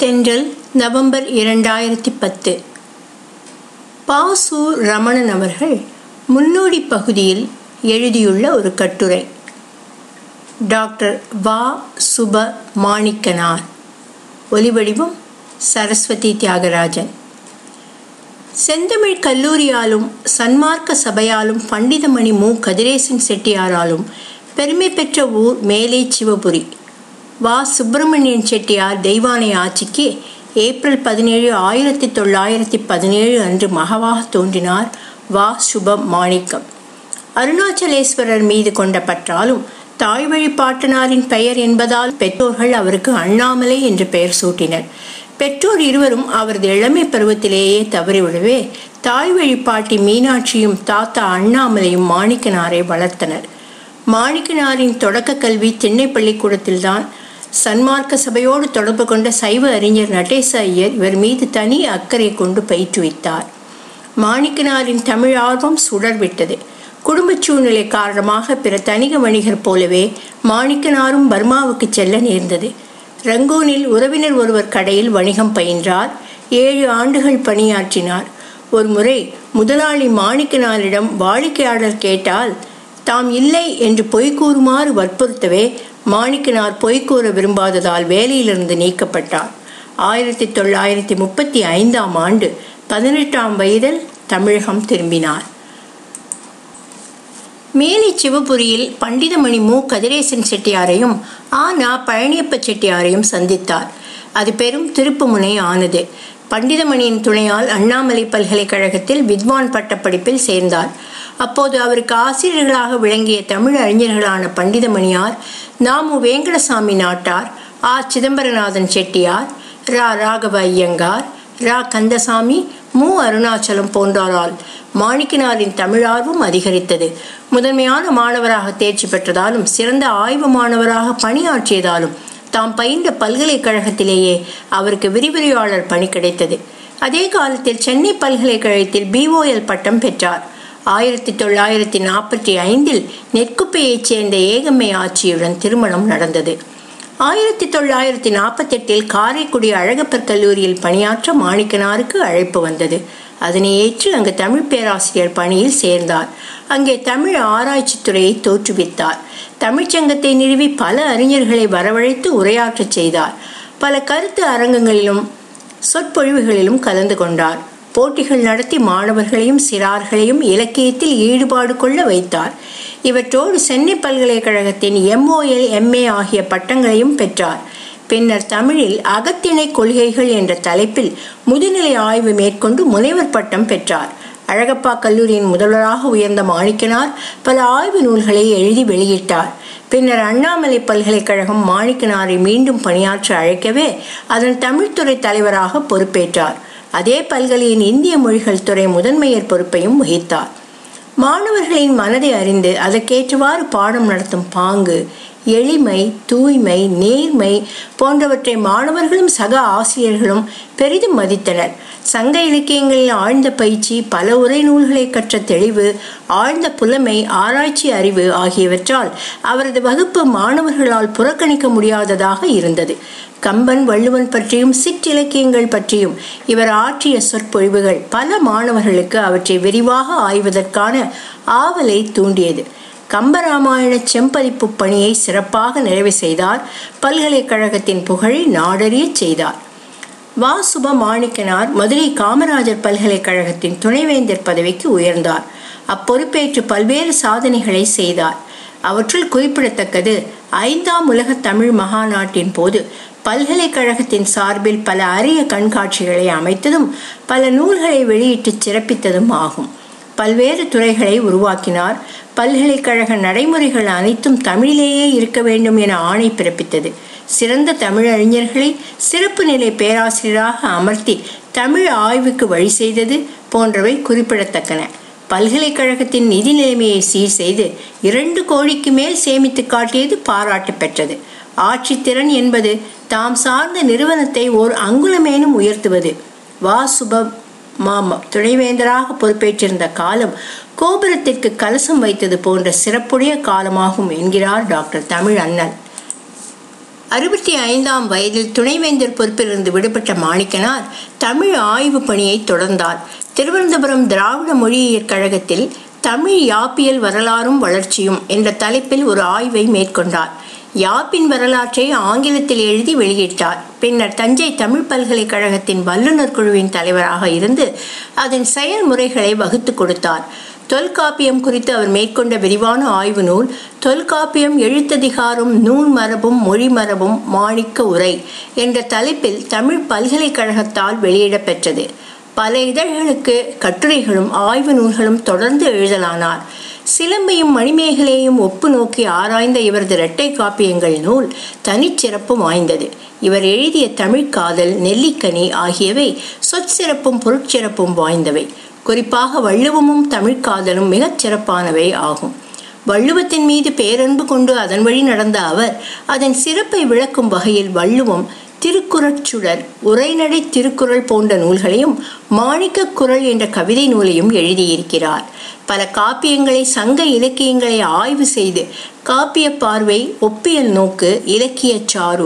தென்றல் நவம்பர் இரண்டாயிரத்தி பத்து பாசு ரமணன் அவர்கள் முன்னோடி பகுதியில் எழுதியுள்ள ஒரு கட்டுரை டாக்டர் வா சுப மாணிக்கனார் ஒலிவடிவம் சரஸ்வதி தியாகராஜன் செந்தமிழ் கல்லூரியாலும் சன்மார்க்க சபையாலும் பண்டிதமணி மு கதிரேசன் செட்டியாராலும் பெருமை பெற்ற ஊர் மேலே சிவபுரி வா சுப்பிரமணியன் செட்டியார் தெய்வானை ஆட்சிக்கு ஏப்ரல் பதினேழு ஆயிரத்தி தொள்ளாயிரத்தி பதினேழு அன்று மகவாக தோன்றினார் வா சுப மாணிக்கம் அருணாச்சலேஸ்வரர் மீது கொண்ட பற்றாலும் தாய் வழி பாட்டனாரின் பெயர் என்பதால் பெற்றோர்கள் அவருக்கு அண்ணாமலை என்று பெயர் சூட்டினர் பெற்றோர் இருவரும் அவரது இளமை பருவத்திலேயே தவறிவிடவே தாய் வழி பாட்டி மீனாட்சியும் தாத்தா அண்ணாமலையும் மாணிக்கனாரை வளர்த்தனர் மாணிக்கனாரின் தொடக்க கல்வி திண்ணை பள்ளிக்கூடத்தில்தான் சன்மார்க்க சபையோடு தொடர்பு கொண்ட சைவ அறிஞர் நடேச ஐயர் இவர் மீது தனி அக்கறை கொண்டு பயிற்றுவித்தார் மாணிக்கனாரின் தமிழ் ஆர்வம் சுடர்விட்டது குடும்ப சூழ்நிலை காரணமாக பிற தனிக வணிகர் போலவே மாணிக்கனாரும் பர்மாவுக்கு செல்ல நேர்ந்தது ரங்கூனில் உறவினர் ஒருவர் கடையில் வணிகம் பயின்றார் ஏழு ஆண்டுகள் பணியாற்றினார் ஒரு முறை முதலாளி மாணிக்கனாரிடம் வாடிக்கையாளர் கேட்டால் தாம் இல்லை என்று பொய் கூறுமாறு வற்புறுத்தவே மாணிக்கனார் பொய் கூற விரும்பாததால் வேலையிலிருந்து நீக்கப்பட்டார் ஆயிரத்தி தொள்ளாயிரத்தி முப்பத்தி ஐந்தாம் ஆண்டு பதினெட்டாம் வயதில் தமிழகம் திரும்பினார் மேலி சிவபுரியில் பண்டிதமணி மு கதிரேசன் செட்டியாரையும் ஆனா பழனியப்ப செட்டியாரையும் சந்தித்தார் அது பெரும் திருப்புமுனை ஆனது பண்டிதமணியின் துணையால் அண்ணாமலை பல்கலைக்கழகத்தில் வித்வான் பட்டப்படிப்பில் சேர்ந்தார் அப்போது அவருக்கு ஆசிரியர்களாக விளங்கிய தமிழ் அறிஞர்களான பண்டிதமணியார் நாமு வேங்கடசாமி நாட்டார் ஆ சிதம்பரநாதன் செட்டியார் ரா ராகவ ஐயங்கார் ரா கந்தசாமி மு அருணாச்சலம் போன்றோரால் மாணிக்கனாரின் தமிழார்வம் அதிகரித்தது முதன்மையான மாணவராக தேர்ச்சி பெற்றதாலும் சிறந்த ஆய்வு மாணவராக பணியாற்றியதாலும் தாம் பயின்ற பல்கலைக்கழகத்திலேயே அவருக்கு விரிவுரையாளர் பணி கிடைத்தது அதே காலத்தில் சென்னை பல்கலைக்கழகத்தில் பிஓஎல் பட்டம் பெற்றார் ஆயிரத்தி தொள்ளாயிரத்தி நாற்பத்தி ஐந்தில் நெற்குப்பையைச் சேர்ந்த ஏகம்மை ஆட்சியுடன் திருமணம் நடந்தது ஆயிரத்தி தொள்ளாயிரத்தி நாற்பத்தெட்டில் காரைக்குடி அழகப்பர் கல்லூரியில் பணியாற்ற மாணிக்கனாருக்கு அழைப்பு வந்தது அதனை ஏற்று அங்கு தமிழ் பேராசிரியர் பணியில் சேர்ந்தார் அங்கே தமிழ் ஆராய்ச்சி துறையை தோற்றுவித்தார் தமிழ்ச்சங்கத்தை நிறுவி பல அறிஞர்களை வரவழைத்து உரையாற்றச் செய்தார் பல கருத்து அரங்கங்களிலும் சொற்பொழிவுகளிலும் கலந்து கொண்டார் போட்டிகள் நடத்தி மாணவர்களையும் சிறார்களையும் இலக்கியத்தில் ஈடுபாடு கொள்ள வைத்தார் இவற்றோடு சென்னை பல்கலைக்கழகத்தின் எம்ஓஎல் எம்ஏ ஆகிய பட்டங்களையும் பெற்றார் பின்னர் தமிழில் அகத்திணை கொள்கைகள் என்ற தலைப்பில் முதுநிலை ஆய்வு மேற்கொண்டு முனைவர் பட்டம் பெற்றார் அழகப்பா கல்லூரியின் முதல்வராக உயர்ந்த மாணிக்கனார் பல ஆய்வு நூல்களை எழுதி வெளியிட்டார் பின்னர் அண்ணாமலை பல்கலைக்கழகம் மாணிக்கனாரை மீண்டும் பணியாற்ற அழைக்கவே அதன் தமிழ்துறை தலைவராக பொறுப்பேற்றார் அதே பல்கலையின் இந்திய மொழிகள் துறை முதன்மையர் பொறுப்பையும் வகித்தார் மாணவர்களின் மனதை அறிந்து அதற்கேற்றவாறு பாடம் நடத்தும் பாங்கு எளிமை தூய்மை நேர்மை போன்றவற்றை மாணவர்களும் சக ஆசிரியர்களும் பெரிதும் மதித்தனர் சங்க இலக்கியங்களில் ஆழ்ந்த பயிற்சி பல உரை நூல்களை கற்ற தெளிவு ஆழ்ந்த புலமை ஆராய்ச்சி அறிவு ஆகியவற்றால் அவரது வகுப்பு மாணவர்களால் புறக்கணிக்க முடியாததாக இருந்தது கம்பன் வள்ளுவன் பற்றியும் சிற்றிலக்கியங்கள் பற்றியும் இவர் ஆற்றிய சொற்பொழிவுகள் பல மாணவர்களுக்கு அவற்றை விரிவாக ஆய்வதற்கான ஆவலை தூண்டியது கம்பராமாயண செம்பதிப்பு பணியை சிறப்பாக நிறைவு செய்தார் பல்கலைக்கழகத்தின் புகழை நாடறிய செய்தார் வா சுப மாணிக்கனார் மதுரை காமராஜர் பல்கலைக்கழகத்தின் துணைவேந்தர் பதவிக்கு உயர்ந்தார் அப்பொறுப்பேற்று பல்வேறு சாதனைகளை செய்தார் அவற்றுள் குறிப்பிடத்தக்கது ஐந்தாம் உலக தமிழ் மகாநாட்டின் போது பல்கலைக்கழகத்தின் சார்பில் பல அரிய கண்காட்சிகளை அமைத்ததும் பல நூல்களை வெளியிட்டு சிறப்பித்ததும் ஆகும் பல்வேறு துறைகளை உருவாக்கினார் பல்கலைக்கழக நடைமுறைகள் அனைத்தும் தமிழிலேயே இருக்க வேண்டும் என ஆணை பிறப்பித்தது சிறந்த தமிழறிஞர்களை சிறப்பு நிலை பேராசிரியராக அமர்த்தி தமிழ் ஆய்வுக்கு வழி செய்தது போன்றவை குறிப்பிடத்தக்கன பல்கலைக்கழகத்தின் நிதி நிலைமையை சீர் செய்து இரண்டு கோடிக்கு மேல் சேமித்து காட்டியது பாராட்டு பெற்றது ஆட்சித்திறன் என்பது தாம் சார்ந்த நிறுவனத்தை ஓர் அங்குலமேனும் உயர்த்துவது வா சுப மாமா துணைவேந்தராக பொறுப்பேற்றிருந்த காலம் கோபுரத்திற்கு கலசம் வைத்தது போன்ற சிறப்புடைய காலமாகும் என்கிறார் டாக்டர் தமிழ் அண்ணன் அறுபத்தி ஐந்தாம் வயதில் துணைவேந்தர் பொறுப்பிலிருந்து விடுபட்ட மாணிக்கனார் தமிழ் ஆய்வு பணியை தொடர்ந்தார் திருவனந்தபுரம் திராவிட மொழியியற் கழகத்தில் தமிழ் யாப்பியல் வரலாறும் வளர்ச்சியும் என்ற தலைப்பில் ஒரு ஆய்வை மேற்கொண்டார் யாப்பின் வரலாற்றை ஆங்கிலத்தில் எழுதி வெளியிட்டார் பின்னர் தஞ்சை தமிழ் பல்கலைக்கழகத்தின் வல்லுநர் குழுவின் தலைவராக இருந்து அதன் செயல்முறைகளை வகுத்து கொடுத்தார் தொல்காப்பியம் குறித்து அவர் மேற்கொண்ட விரிவான ஆய்வு நூல் தொல்காப்பியம் எழுத்ததிகாரம் நூல் மரபும் மொழி மரபும் மாணிக்க உரை என்ற தலைப்பில் தமிழ் பல்கலைக்கழகத்தால் வெளியிடப்பெற்றது பல இதழ்களுக்கு கட்டுரைகளும் ஆய்வு நூல்களும் தொடர்ந்து எழுதலானார் சிலம்பையும் மணிமேகலையும் ஒப்பு நோக்கி ஆராய்ந்த இவரது இரட்டை காப்பியங்கள் நூல் தனிச்சிறப்பு வாய்ந்தது இவர் எழுதிய தமிழ் காதல் நெல்லிக்கனி ஆகியவை சொற்சிறப்பும் பொருட்சிறப்பும் வாய்ந்தவை குறிப்பாக வள்ளுவமும் தமிழ் காதலும் மிகச் சிறப்பானவை ஆகும் வள்ளுவத்தின் மீது பேரன்பு கொண்டு அதன் வழி நடந்த அவர் அதன் சிறப்பை விளக்கும் வகையில் வள்ளுவம் திருக்குறட்சுடர் உரைநடை திருக்குறள் போன்ற நூல்களையும் மாணிக்க குரல் என்ற கவிதை நூலையும் எழுதியிருக்கிறார் பல காப்பியங்களை சங்க இலக்கியங்களை ஆய்வு செய்து காப்பிய பார்வை ஒப்பியல் நோக்கு இலக்கிய சாரு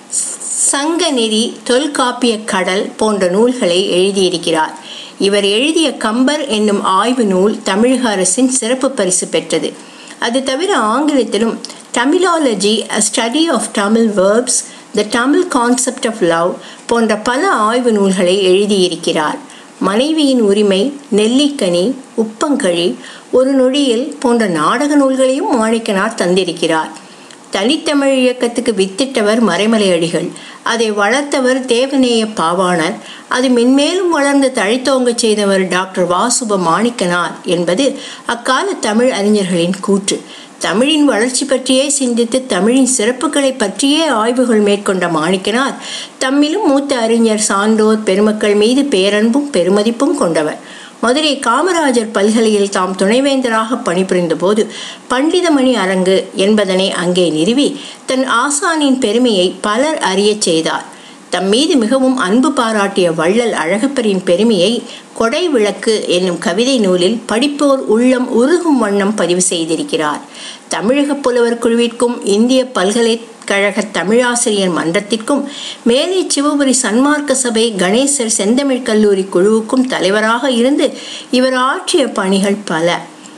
சங்க நெறி தொல்காப்பிய கடல் போன்ற நூல்களை எழுதியிருக்கிறார் இவர் எழுதிய கம்பர் என்னும் ஆய்வு நூல் தமிழக அரசின் சிறப்பு பரிசு பெற்றது அது தவிர ஆங்கிலத்திலும் Tamilology a study of Tamil verbs the Tamil concept of love போன்ற பல ஆய்வு நூல்களை எழுதியிருக்கிறார் மனைவியின் உரிமை நெல்லிக்கனி உப்பங்கழி ஒரு நொடியில் போன்ற நாடக நூல்களையும் மாணிக்கனார் தந்திருக்கிறார் தனித்தமிழ் இயக்கத்துக்கு வித்திட்டவர் மறைமலையடிகள் அதை வளர்த்தவர் தேவநேய பாவாணர் அது மென்மேலும் வளர்ந்து தழைத்தோங்கச் செய்தவர் டாக்டர் வாசுப மாணிக்கனார் என்பது அக்கால தமிழ் அறிஞர்களின் கூற்று தமிழின் வளர்ச்சி பற்றியே சிந்தித்து தமிழின் சிறப்புகளை பற்றியே ஆய்வுகள் மேற்கொண்ட மாணிக்கனார் தம்மிலும் மூத்த அறிஞர் சான்றோர் பெருமக்கள் மீது பேரன்பும் பெருமதிப்பும் கொண்டவர் மதுரை காமராஜர் பல்கலையில் தாம் துணைவேந்தராக பணிபுரிந்த போது பண்டிதமணி அரங்கு என்பதனை அங்கே நிறுவி தன் ஆசானின் பெருமையை பலர் அறியச் செய்தார் தம் மீது மிகவும் அன்பு பாராட்டிய வள்ளல் அழகப்பரின் பெருமையை கொடை விளக்கு என்னும் கவிதை நூலில் படிப்போர் உள்ளம் உருகும் வண்ணம் பதிவு செய்திருக்கிறார் தமிழக புலவர் குழுவிற்கும் இந்திய பல்கலைக்கழக தமிழாசிரியர் மன்றத்திற்கும் மேலே சிவபுரி சன்மார்க்க சபை கணேசர் செந்தமிழ் கல்லூரி குழுவுக்கும் தலைவராக இருந்து இவர் ஆற்றிய பணிகள் பல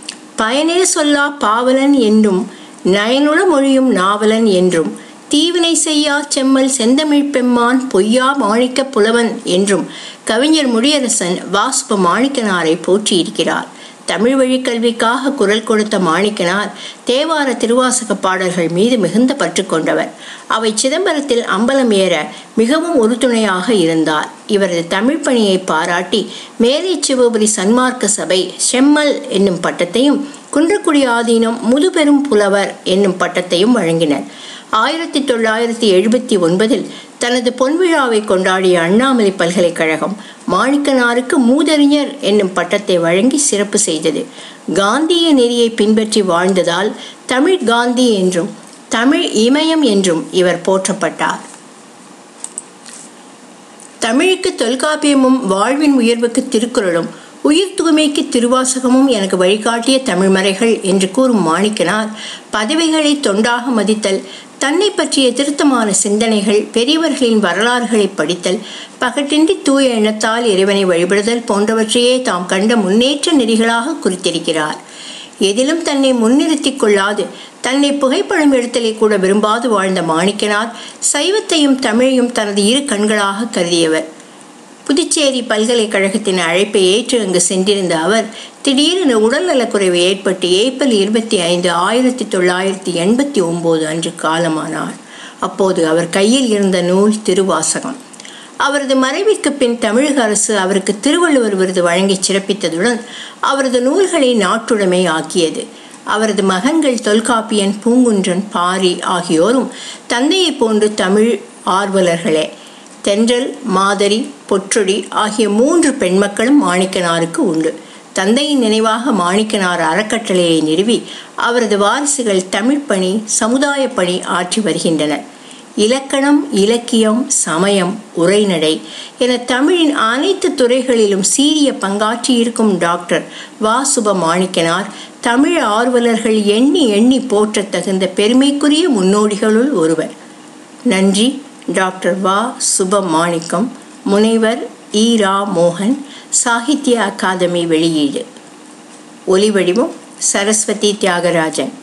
பயனே சொல்லா பாவலன் என்றும் நயனுள மொழியும் நாவலன் என்றும் தீவினை செய்யா செம்மல் செந்தமிழ் பெம்மான் பொய்யா மாணிக்க புலவன் என்றும் கவிஞர் முடியரசன் வாசுப மாணிக்கனாரை போற்றியிருக்கிறார் தமிழ் வழி கல்விக்காக குரல் கொடுத்த மாணிக்கனார் தேவார திருவாசக பாடல்கள் மீது மிகுந்த பற்று கொண்டவர் அவை சிதம்பரத்தில் அம்பலம் ஏற மிகவும் உறுதுணையாக இருந்தார் இவரது தமிழ் பணியை பாராட்டி மேலை சிவபுரி சன்மார்க்க சபை செம்மல் என்னும் பட்டத்தையும் குன்றக்குடி ஆதீனம் முதுபெரும் புலவர் என்னும் பட்டத்தையும் வழங்கினர் ஆயிரத்தி தொள்ளாயிரத்தி எழுபத்தி ஒன்பதில் தனது பொன்விழாவை கொண்டாடிய அண்ணாமலை பல்கலைக்கழகம் மாணிக்கனாருக்கு மூதறிஞர் என்னும் பட்டத்தை வழங்கி சிறப்பு செய்தது காந்திய நெறியை பின்பற்றி வாழ்ந்ததால் தமிழ் காந்தி என்றும் தமிழ் இமயம் என்றும் இவர் போற்றப்பட்டார் தமிழுக்கு தொல்காப்பியமும் வாழ்வின் உயர்வுக்கு திருக்குறளும் உயிர் தூய்மைக்கு திருவாசகமும் எனக்கு வழிகாட்டிய தமிழ்மறைகள் என்று கூறும் மாணிக்கனார் பதவிகளை தொண்டாக மதித்தல் தன்னை பற்றிய திருத்தமான சிந்தனைகள் பெரியவர்களின் வரலாறுகளை படித்தல் பகட்டின்றி தூய எண்ணத்தால் இறைவனை வழிபடுதல் போன்றவற்றையே தாம் கண்ட முன்னேற்ற நெறிகளாக குறித்திருக்கிறார் எதிலும் தன்னை முன்னிறுத்திக் கொள்ளாது தன்னை புகைப்படம் எடுத்தலை கூட விரும்பாது வாழ்ந்த மாணிக்கனார் சைவத்தையும் தமிழையும் தனது இரு கண்களாக கருதியவர் புதுச்சேரி பல்கலைக்கழகத்தின் அழைப்பை ஏற்று அங்கு சென்றிருந்த அவர் திடீரென உடல்நலக்குறைவு ஏற்பட்டு ஏப்ரல் இருபத்தி ஐந்து ஆயிரத்தி தொள்ளாயிரத்தி எண்பத்தி ஒன்பது அன்று காலமானார் அப்போது அவர் கையில் இருந்த நூல் திருவாசகம் அவரது மறைவிற்கு பின் தமிழக அரசு அவருக்கு திருவள்ளுவர் விருது வழங்கி சிறப்பித்ததுடன் அவரது நூல்களை நாட்டுடைமை ஆக்கியது அவரது மகன்கள் தொல்காப்பியன் பூங்குன்றன் பாரி ஆகியோரும் தந்தையை போன்று தமிழ் ஆர்வலர்களே தென்றல் மாதரி பொற்றொடி ஆகிய மூன்று பெண்மக்களும் மாணிக்கனாருக்கு உண்டு தந்தையின் நினைவாக மாணிக்கனார் அறக்கட்டளையை நிறுவி அவரது வாரிசுகள் தமிழ் பணி சமுதாய பணி ஆற்றி வருகின்றனர் இலக்கணம் இலக்கியம் சமயம் உரைநடை என தமிழின் அனைத்து துறைகளிலும் சீரிய பங்காற்றியிருக்கும் டாக்டர் வா சுப மாணிக்கனார் தமிழ் ஆர்வலர்கள் எண்ணி எண்ணி போற்றத் தகுந்த பெருமைக்குரிய முன்னோடிகளுள் ஒருவர் நன்றி டாக்டர் வா சுபமாணிக்கம் முனைவர் ஈ ரா மோகன் சாகித்ய அகாதமி வெளியீடு ஒலிவடிவம் சரஸ்வதி தியாகராஜன்